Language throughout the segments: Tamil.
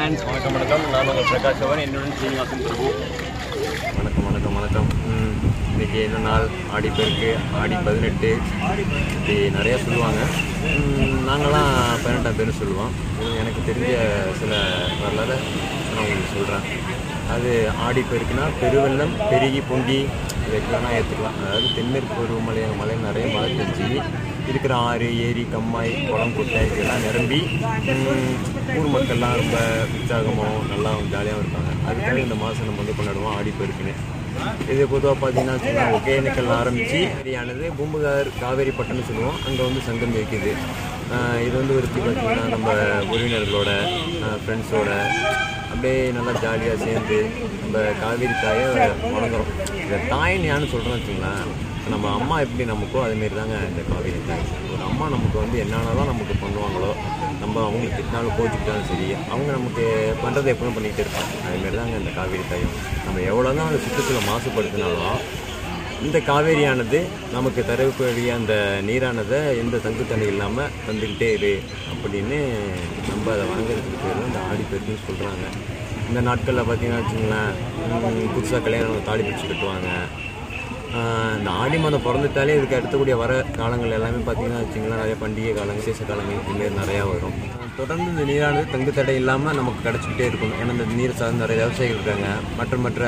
ஃப்ரெண்ட்ஸ் வணக்கம் வணக்கம் நான் உங்கள் பிரகாஷ் சவன் என்னுடன் சீனிவாசன் பிரபு வணக்கம் வணக்கம் வணக்கம் ம், இன்னைக்கு என்ன நாள் ஆடிப்பெருக்கு ஆடி பதினெட்டு இப்படி நிறையா சொல்லுவாங்க ம், நாங்களாம் பதினெட்டாம் பேர் சொல்லுவோம் இது எனக்கு தெரிஞ்ச சில வரலாறு நான் உங்களுக்கு சொல்கிறேன் அது ஆடிப்பெருக்குனா பெருவெள்ளம் பெருகி பொங்கி இது எப்படி வேணால் ஏற்றுக்கலாம் அதாவது தென்மேற்கு பருவமழை மழை நிறைய மழை பெஞ்சு இருக்கிற ஆறு ஏரி கம்மாய் குளம் குட்டை இதெல்லாம் நிரம்பி ம், ஊர் மக்கள்லாம் ரொம்ப உற்சாகமாகவும் நல்லா ஜாலியாகவும் இருப்பாங்க அதுக்காக இந்த மாதம் நம்ம வந்து கொண்டாடுவோம் ஆடிப்பெருக்குன்னு இது பொதுவாக பார்த்தீங்கன்னா வச்சுக்கோங்களேன், ஒகேனக்கல் ஆரம்பித்து ஏரியானது பூம்புகார் காவேரி பட்டம்னு சொல்லுவோம் அங்கே வந்து சங்கம் இருக்குது ஆஹ் இது வந்து ஒரு எப்படி பார்த்தீங்கன்னா நம்ம உறவினர்களோட ஃப்ரெண்ட்ஸோட அப்படியே நல்லா ஜாலியாக சேர்ந்து நம்ம காவேரி தாயை வணங்குறோம் இந்த தாயின்னு யான்னு சொல்கிறோன்னு வச்சுங்களேன் இப்ப நம்ம அம்மா எப்படி நமக்கோ அதுமாரி தாங்க இந்த காவேரி தாய் ஒரு அம்மா நமக்கு வந்து என்னென்னலாம் நமக்கு பண்ணுவாங்களோ நம்ம அவங்களுக்கு திட்டினாலும் கோச்சிக்கிட்டாலும் சரி அவங்க நமக்கு பண்ணுறதை எப்பவும் பண்ணிக்கிட்டே இருப்பாங்க அதுமாரி தாங்க இந்த காவேரி தாயும் நம்ம எவ்வளோ தான் அந்த சுற்றுச்சூழலை மாசுபடுத்தினாலும் இந்த காவேரியானது நமக்கு தரக்கூடிய அந்த நீரானதை எந்த தங்குத்தன்மை இல்லாமல் தந்துக்கிட்டே இரு அப்படின்னு நம்ம அதை வணங்குறதுக்கு பேர் இந்த ஆடிப்பெருக்குன்னு சொல்கிறாங்க இந்த நாட்களில் பார்த்தீங்கன்னா வச்சுங்களேன் புதுசாக கல்யாணம் தாலி பிடிச்சி கட்டுவாங்க ஆஹ் இந்த ஆடி மாதம் பிறந்துட்டாலே இதுக்கு அடுத்தக்கூடிய வர காலங்கள் எல்லாமே பார்த்தீங்கன்னா வச்சுங்களேன் நிறைய பண்டிகை காலம் விசேஷ காலங்கள் இதுமாரி நிறையா வரும் தொடர்ந்து இந்த நீரானது தங்கு தடை இல்லாமல் நமக்கு கிடச்சிக்கிட்டே இருக்கும் ஏன்னா இந்த நீர் சார்ந்த நிறைய விவசாயிகள் இருக்காங்க மற்ற மற்ற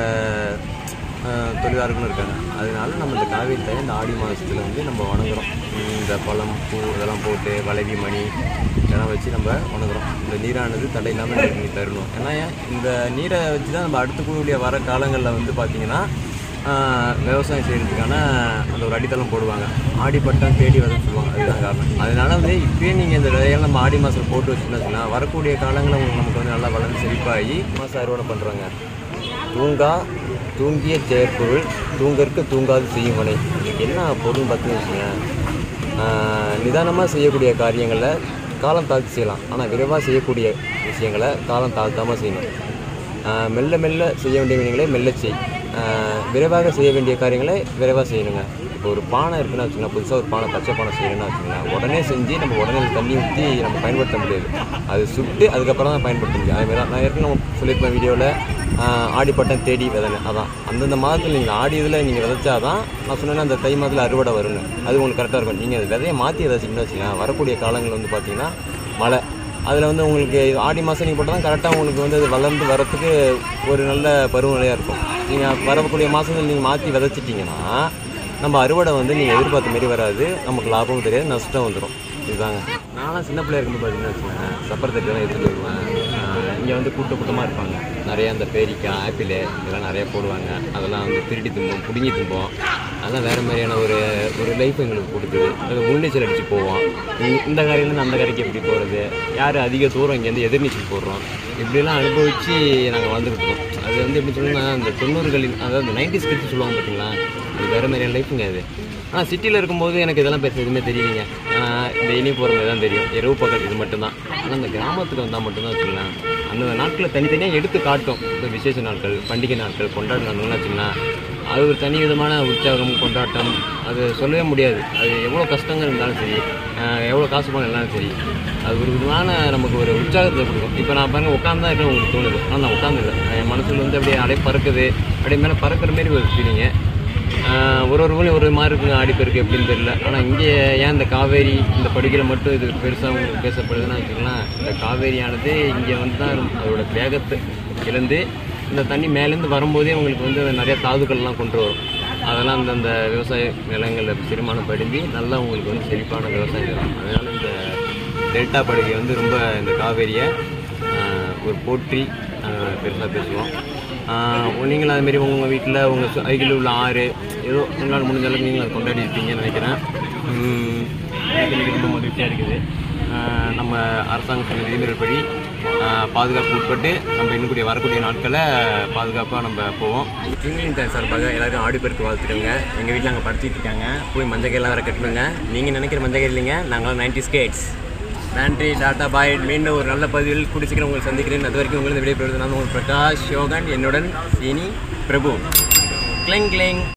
ஆஹ் தொழிலாளர்களும் இருக்காங்க அதனால நம்ம இந்த காவேரி தாயை இந்த ஆடி மாதத்தில் வந்து நம்ம வணங்குறோம் உம் இந்த பழம் பூ இதெல்லாம் போட்டு வளைவி மணி இதெல்லாம் வச்சு நம்ம வணங்குறோம் இந்த நீரானது தடை இல்லாமல் நீர் நீ தரணும் ஏன்னா இந்த நீரை வச்சு தான் நம்ம அடுத்து கூடிய வர காலங்களில் வந்து பார்த்திங்கன்னா ஆஹ் விவசாயம் செய்கிறதுக்கான அந்த ஒரு அடித்தளம் போடுவாங்க ஆடிப்பட்டம் தேடி வரன்னு சொல்லுவாங்க அதுதான் காரணம் அதனால வந்து இப்பயே நீங்கள் இந்த விதையெல்லாம் நம்ம ஆடி மாதம் போட்டு வச்சுருந்தோம்னா வரக்கூடிய காலங்களில் உங்களுக்கு நமக்கு வந்து நல்லா வளர்ந்து செழிப்பாகி மாதம் அறுவடை பண்ணுறாங்க தூங்கா தூங்கிய செயற்பொருள் தூங்கற்கு தூங்காது செய்யும் வினை இதுக்கு என்ன பொருள் பார்த்தீங்கன்னு வச்சுக்கோங்களேன் நிதானமாக செய்யக்கூடிய காரியங்களை காலம் தாழ்த்தி செய்யலாம் ஆனால் விரைவாக செய்யக்கூடிய விஷயங்களை காலம் தாழ்த்தாமல் செய்யணும் ஆஹ் மெல்ல மெல்ல செய்ய வேண்டிய வினைகளை மெல்ல செய் ஆஹ் விரைவாக செய்ய வேண்டிய காரியங்களை விரைவாக செய்யணுங்க இப்போ ஒரு பானை இருக்குன்னா வச்சுக்கலாம் புதுசாக ஒரு பானை பச்சை பானை செய்யணும்னா வச்சுக்கலாம் உடனே செஞ்சு நம்ம உடனே தண்ணி ஊற்றி நம்ம பயன்படுத்த முடியாது அது சுட்டு அதுக்கப்புறம் தான் பயன்படுத்த முடியும் அதுமாரி தான் நான் ஏற்கனவே சொல்லியிருப்பேன் வீடியோவில் ஆடிப்பட்டம் தேடி விதைங்க அதான் அந்தந்த மாதத்தில் நீங்கள் ஆடி இதில் நீங்கள் விதைச்சாதான் நான் சொன்னேன்னா அந்த தை மாதத்தில் அறுவடை வருங்க அது உங்களுக்கு கரெக்டாக இருக்கும் நீங்கள் அந்த விதையை மாற்றி விதைச்சிங்கன்னு வச்சுக்கலாம் வரக்கூடிய காலங்கள் வந்து பார்த்தீங்கன்னா மழை அதில் வந்து உங்களுக்கு ஆடி மாதம் நீங்கள் போட்டால் தான் கரெக்டாக உங்களுக்கு வந்து அது வளர்ந்து வரத்துக்கு ஒரு நல்ல பருவநிலையாக இருக்கும் நீங்கள் வரக்கூடிய மாதத்தில் நீங்கள் மாற்றி விதைச்சிட்டிங்கன்னா நம்ம அறுவடை வந்து நீங்கள் எதிர்பார்த்த மாரி வராது நமக்கு லாபமும் தெரியாது நஷ்டம் வந்துடும் இதுதாங்க நான்லாம் சின்ன பிள்ளையா இருக்கும்போது பார்த்தீங்கன்னா வச்சுக்கோங்க சப்பர் தட்டுலாம் எடுத்துகிட்டு வருவேன் இங்கே வந்து கூட்ட கூட்டமாக இருப்பாங்க நிறைய அந்த பேரிக்காய் ஆப்பிள் இதெல்லாம் நிறைய போடுவாங்க அதெல்லாம் வந்து திருடி தும்போம் பிடுங்கி தும்போம் அதெல்லாம் வேறு மாதிரியான ஒரு ஒரு லைஃப் எங்களுக்கு கொடுக்குது அது உள்நீச்சல் அடித்து போவோம் இந்த- இந்த கரையிலேருந்து அந்த கரைக்கு எப்படி போகிறது யார் அதிக தூரம் இங்கேருந்து எதிர்நீச்சல் போடுறோம் இப்படிலாம் அனுபவித்து நாங்கள் வந்துக்கிட்டு இருக்கோம் அது வந்து எப்படி சொல்லணும்னா இந்த தொண்ணூறுகளின் அதாவது நைன்டிஸ் கிட்ஸ் சொல்லுவாங்க பார்த்தீங்களா அது வேறு மாதிரியான லைஃபுங்க அது ஆனால் சிட்டியில் இருக்கும்போது எனக்கு இதெல்லாம் பேச எதுவுமே தெரியலைங்க டெய்லி போகிற மாதிரி தான் தெரியும் இரவு பக்கத்து இது மட்டும்தான் ஆனால் இந்த கிராமத்துக்கு வந்தால் மட்டும்தான் வச்சுக்கலாம் அந்தந்த நாட்களை தனித்தனியாக எடுத்து காட்டும் இப்போ விசேஷ நாட்கள் பண்டிகை நாட்கள் கொண்டாட நாட்கள்லாம் வச்சுக்கலாம் அது ஒரு தனி விதமான உற்சாகம் கொண்டாட்டம் அது சொல்லவே முடியாது அது எவ்வளோ கஷ்டங்கள் இருந்தாலும் சரி ஆஹ் எவ்வளோ காசு பணம் இருந்தாலும் சரி அது ஒரு விதமான நமக்கு ஒரு உற்சாகத்தை கொடுக்கும் இப்போ நான் பாருங்க உட்காந்து தான் இருக்க உங்களுக்கு தோணுது ஆனால் நான் உட்காந்து இல்லை என் மனசுல வந்து அப்படியே அப்படியே பறக்குது அப்படியே மேலே பறக்கிற மாதிரி ஒரு ஃபீலிங்கு ஆஹ் ஒரு ஒரு ஊர்லேயும் ஒரு மாதிரி இருக்குங்க ஆடிப்பெருக்கு எப்படின்னு தெரியல ஆனால் இங்கே ஏன் இந்த காவேரி இந்த படுகையில் மட்டும் இது பெருசாக உங்களுக்கு பேசப்படுதுன்னா வச்சுக்கலாம் இந்த காவேரியானது இங்கே வந்து தான் அதோட வேகத்தை இழந்து இந்த தண்ணி மேலேருந்து வரும்போதே உங்களுக்கு வந்து நிறைய தாதுக்கள்லாம் கொண்டு வரும் அதெல்லாம் அந்த அந்த விவசாய நிலங்களில் சிறுமானம் படிஞ்சு நல்லா உங்களுக்கு வந்து செழிப்பான விவசாயம் தரும் அதனால் இந்த டெல்டா படுகை வந்து ரொம்ப இந்த காவேரியை ஆஹ் ஒரு போற்றி பெருசாக பேசுவோம் ஆஹ் நீங்களும் அதுமாரி உங்கள் வீட்டில் உங்கள் அருகில் உள்ள ஆறு ஏதோ உங்களால் முடிஞ்ச அளவுக்கு நீங்களும் அதை கொண்டாடி இருப்பீங்கன்னு நினைக்கிறேன் உம், எனக்கு இன்னைக்கு ரொம்ப மகிழ்ச்சியாக இருக்குது ஆஹ் நம்ம அரசாங்கம் சொன்ன விதிமுறைப்படி ஆஹ் பாதுகாப்பு உட்பட்டு நம்ம இன்னும் கூடிய வரக்கூடிய நாட்களை பாதுகாப்பாக நம்ம போவோம் கிங்லிங் டைம் சார்பாக எல்லாரும் ஆடிப்பெருக்கு வாழ்த்துக்கோங்க எங்கள் வீட்டில் அங்கே படுத்திட்டு இருக்காங்க போய் மஞ்சள் கையெல்லாம் வேறு கட்டணுங்க நீங்கள் நினைக்கிற மஞ்சள் கை இல்லைங்க நாங்களாம் நைன்டி ஸ்கேட்ஸ் நன்றி டாட்டா பாய் மீண்டும் ஒரு நல்ல பதிவில் கூடி சீக்கிரம் உங்களை சந்திக்கிறேன் அது வரைக்கும் உங்களுக்கு விடைபெறுவது நான் உங்கள் பிரகாஷ் யோகன் என்னுடன் சீனி பிரபு கிளிங் கிளிங்